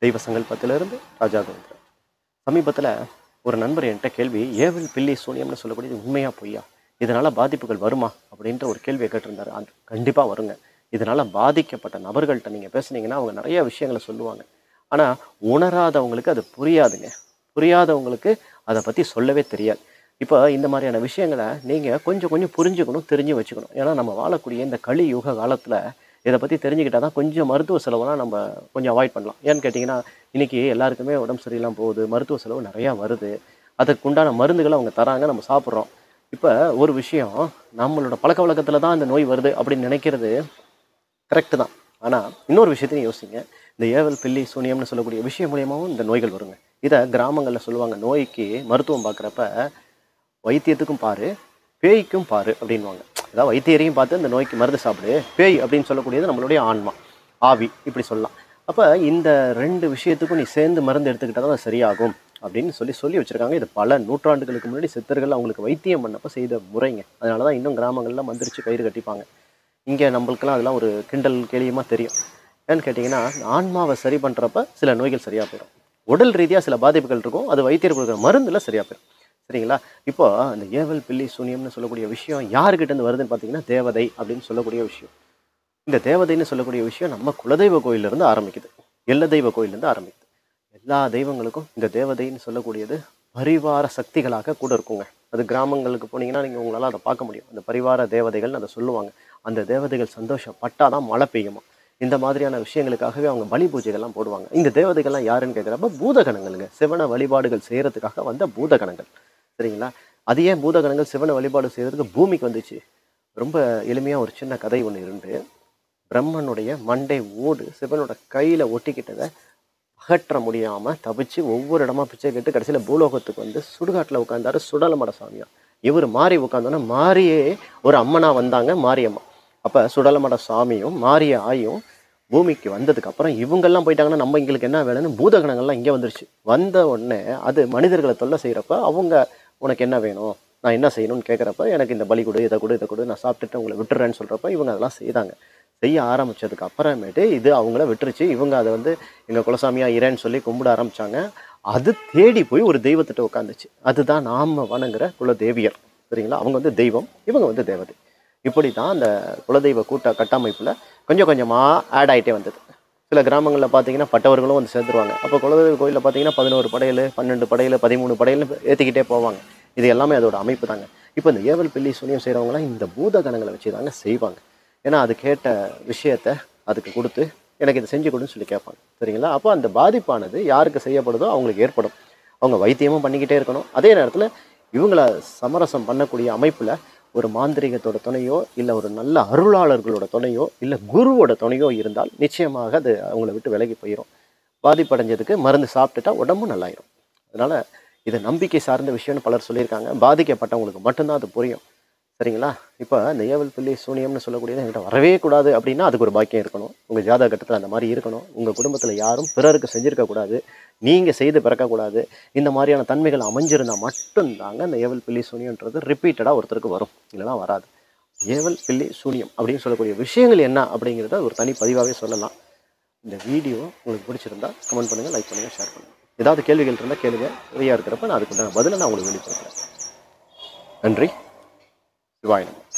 தெய்வ சங்கல்பத்திலிருந்து ராஜா கோவிந்தராஜ் சமீபத்தில் ஒரு நண்பர் என்கிட்ட கேள்வி ஏவல் பில்லி சூனியம்னு சொல்லக்கூடியது உண்மையா பொய்யா இதனால் பாதிப்புகள் வருமா அப்படின்ற ஒரு கேள்வியை கேட்டிருந்தாரு அது கண்டிப்பாக வருங்க இதனால் பாதிக்கப்பட்ட நபர்கள்ட்ட நீங்கள் பேசுனீங்கன்னா அவங்க நிறைய விஷயங்களை சொல்லுவாங்க ஆனால் உணராதவங்களுக்கு அது புரியாதுங்க புரியாதவங்களுக்கு அதை பற்றி சொல்லவே தெரியாது இப்போ இந்த மாதிரியான விஷயங்களை நீங்கள் கொஞ்சம் கொஞ்சம் புரிஞ்சுக்கணும் தெரிஞ்சு வச்சுக்கணும் ஏன்னா நம்ம வாழக்கூடிய இந்த கலி யுக காலத்தில் இதை பற்றி தெரிஞ்சுக்கிட்டா தான் கொஞ்சம் மருத்துவ செலவெல்லாம் நம்ம கொஞ்சம் அவாய்ட் பண்ணலாம் ஏன்னு கேட்டிங்கன்னா இன்றைக்கி எல்லாருக்குமே உடம்பு சரியில்லாம போகுது மருத்துவ செலவு நிறையா வருது அதுக்கு உண்டான மருந்துகளை அவங்க தராங்க நம்ம சாப்பிட்றோம் இப்போ ஒரு விஷயம் நம்மளோட பழக்க வழக்கத்தில் தான் இந்த நோய் வருது அப்படின்னு நினைக்கிறது கரெக்டு தான் ஆனால் இன்னொரு விஷயத்தையும் யோசிங்க இந்த ஏவல் பில்லி சூனியம்னு சொல்லக்கூடிய விஷயம் மூலியமாகவும் இந்த நோய்கள் வருங்க இதை கிராமங்களில் சொல்லுவாங்க நோய்க்கு மருத்துவம் பார்க்குறப்ப வைத்தியத்துக்கும் பாரு பேய்க்கும் பாரு அப்படின்வாங்க அதாவது வைத்தியரையும் பார்த்து இந்த நோய்க்கு மருந்து சாப்பிடு பேய் அப்படின்னு சொல்லக்கூடியது நம்மளுடைய ஆன்மா ஆவி இப்படி சொல்லலாம் அப்போ இந்த ரெண்டு விஷயத்துக்கும் நீ சேர்ந்து மருந்து எடுத்துக்கிட்டால் தான் அது சரியாகும் அப்படின்னு சொல்லி சொல்லி வச்சுருக்காங்க இது பல நூற்றாண்டுகளுக்கு முன்னாடி சித்தர்கள் அவங்களுக்கு வைத்தியம் பண்ணப்போ செய்த முறைங்க அதனால தான் இன்னும் கிராமங்களில் மந்திரிச்சு கயிறு கட்டிப்பாங்க இங்கே நம்மளுக்கெல்லாம் அதெல்லாம் ஒரு கிண்டல் கேலியமாக தெரியும் ஏன்னு கேட்டிங்கன்னா ஆன்மாவை சரி பண்ணுறப்ப சில நோய்கள் சரியாக போயிடும் உடல் ரீதியாக சில பாதிப்புகள் இருக்கும் அது வைத்தியர் கொடுக்குற மருந்தில் சரியாக போயிடும் சரிங்களா இப்போ அந்த ஏவல் பில்லி சூனியம்னு சொல்லக்கூடிய விஷயம் யாருக்கிட்ட இருந்து வருதுன்னு பார்த்தீங்கன்னா தேவதை அப்படின்னு சொல்லக்கூடிய விஷயம் இந்த தேவதைன்னு சொல்லக்கூடிய விஷயம் நம்ம குலதெய்வ கோயிலிருந்து ஆரம்பிக்குது எல்ல தெய்வ கோயிலிருந்து ஆரம்பிக்குது எல்லா தெய்வங்களுக்கும் இந்த தேவதைன்னு சொல்லக்கூடியது பரிவார சக்திகளாக கூட இருக்குங்க அது கிராமங்களுக்கு போனீங்கன்னா நீங்கள் உங்களால் அதை பார்க்க முடியும் அந்த பரிவார தேவதைகள்னு அதை சொல்லுவாங்க அந்த தேவதைகள் சந்தோஷப்பட்டால் தான் மழை பெய்யுமா இந்த மாதிரியான விஷயங்களுக்காகவே அவங்க பலி பூஜைகள்லாம் போடுவாங்க இந்த தேவதைகள்லாம் யாருன்னு கேட்குறப்ப பூதகணங்களுங்க சிவன வழிபாடுகள் செய்கிறதுக்காக வந்த பூதகணங்கள் சரிங்களா அது ஏன் பூதகணங்கள் சிவன வழிபாடு செய்கிறதுக்கு பூமிக்கு வந்துச்சு ரொம்ப எளிமையாக ஒரு சின்ன கதை ஒன்று இருந்து பிரம்மனுடைய மண்டை ஓடு சிவனோட கையில் ஒட்டிக்கிட்டதை அகற்ற முடியாமல் தப்பிச்சு ஒவ்வொரு இடமா பிச்சை கேட்டு கடைசியில் பூலோகத்துக்கு வந்து சுடுகாட்டில் உட்காந்தாரு சுடலமட சாமியா இவர் மாறி உட்காந்தோன்னா மாரியே ஒரு அம்மனா வந்தாங்க மாரியம்மா அப்போ சுடலமட சாமியும் மாரிய ஆயும் பூமிக்கு வந்ததுக்கு அப்புறம் இவங்கெல்லாம் போயிட்டாங்கன்னா நம்ம எங்களுக்கு என்ன வேணும்னு பூதகணங்கள்லாம் இங்கே வந்துருச்சு வந்த உடனே அது மனிதர்களை தொல்லை செய்கிறப்ப அவங்க உனக்கு என்ன வேணும் நான் என்ன செய்யணும்னு கேட்குறப்ப எனக்கு இந்த பலி கொடு இதை கொடு இதை கொடு நான் சாப்பிட்டுட்டு உங்களை விட்டுறேன்னு சொல்கிறப்ப இவங்க அதெல்லாம் செய்தாங்க செய்ய ஆரம்பிச்சதுக்கு அப்புறமேட்டு இது அவங்கள விட்டுருச்சு இவங்க அதை வந்து எங்கள் குலசாமியா இரேன்னு சொல்லி கும்பிட ஆரம்பிச்சாங்க அது தேடி போய் ஒரு தெய்வத்திட்ட உட்காந்துச்சு அதுதான் நாம வணங்குற குலதேவியர் சரிங்களா அவங்க வந்து தெய்வம் இவங்க வந்து தேவதை இப்படி தான் அந்த குலதெய்வ கூட்ட கட்டமைப்பில் கொஞ்சம் கொஞ்சமாக ஆட் ஆகிட்டே வந்தது சில கிராமங்களில் பார்த்தீங்கன்னா பட்டவர்களும் வந்து சேர்ந்துருவாங்க அப்போ குலதெய்வ கோயிலில் பார்த்தீங்கன்னா பதினோரு படையல் பன்னெண்டு படையல் பதிமூணு படையல்னு ஏற்றிக்கிட்டே போவாங்க இது எல்லாமே அதோட அமைப்பு தாங்க இப்போ இந்த ஏவல் பில்லி சூனியம் செய்கிறவங்களாம் இந்த பூதகணங்களை வச்சு தாங்க செய்வாங்க ஏன்னா அது கேட்ட விஷயத்த அதுக்கு கொடுத்து எனக்கு இதை செஞ்சு கொடுன்னு சொல்லி கேட்பாங்க சரிங்களா அப்போ அந்த பாதிப்பானது யாருக்கு செய்யப்படுதோ அவங்களுக்கு ஏற்படும் அவங்க வைத்தியமும் பண்ணிக்கிட்டே இருக்கணும் அதே நேரத்தில் இவங்கள சமரசம் பண்ணக்கூடிய அமைப்பில் ஒரு மாந்திரிகத்தோட துணையோ இல்லை ஒரு நல்ல அருளாளர்களோட துணையோ இல்லை குருவோட துணையோ இருந்தால் நிச்சயமாக அது அவங்கள விட்டு விலகி போயிடும் பாதிப்படைஞ்சதுக்கு மருந்து சாப்பிட்டுட்டா உடம்பும் நல்லாயிரும் அதனால் இது நம்பிக்கை சார்ந்த விஷயம்னு பலர் சொல்லியிருக்காங்க பாதிக்கப்பட்டவங்களுக்கு மட்டும்தான் அது புரியும் சரிங்களா இப்போ இந்த ஏவல் பிள்ளை சூனியம்னு சொல்லக்கூடியது என்கிட்ட வரவே கூடாது அப்படின்னா அதுக்கு ஒரு பாக்கியம் இருக்கணும் உங்கள் ஜாதக கட்டத்தில் அந்த மாதிரி இருக்கணும் உங்கள் குடும்பத்தில் யாரும் பிறருக்கு செஞ்சிருக்க கூடாது நீங்கள் செய்து பிறக்கக்கூடாது இந்த மாதிரியான தன்மைகள் அமைஞ்சிருந்தால் மட்டும்தாங்க இந்த ஏவல் பிள்ளை சூனியன்றது ரிப்பீட்டடாக ஒருத்தருக்கு வரும் இல்லைனா வராது ஏவல் பிள்ளை சூனியம் அப்படின்னு சொல்லக்கூடிய விஷயங்கள் என்ன அப்படிங்கிறத ஒரு தனி பதிவாகவே சொல்லலாம் இந்த வீடியோ உங்களுக்கு பிடிச்சிருந்தா கமெண்ட் பண்ணுங்கள் லைக் பண்ணுங்கள் ஷேர் பண்ணுங்கள் ஏதாவது கேள்விகள் இருந்தால் கேளுங்க ஃப்ரீயாக இருக்கிறப்ப நான் அதுக்கு பதிலை நான் உங்களுக்கு வெளிப்படுத்துகிறேன் நன்றி சிவாய நமः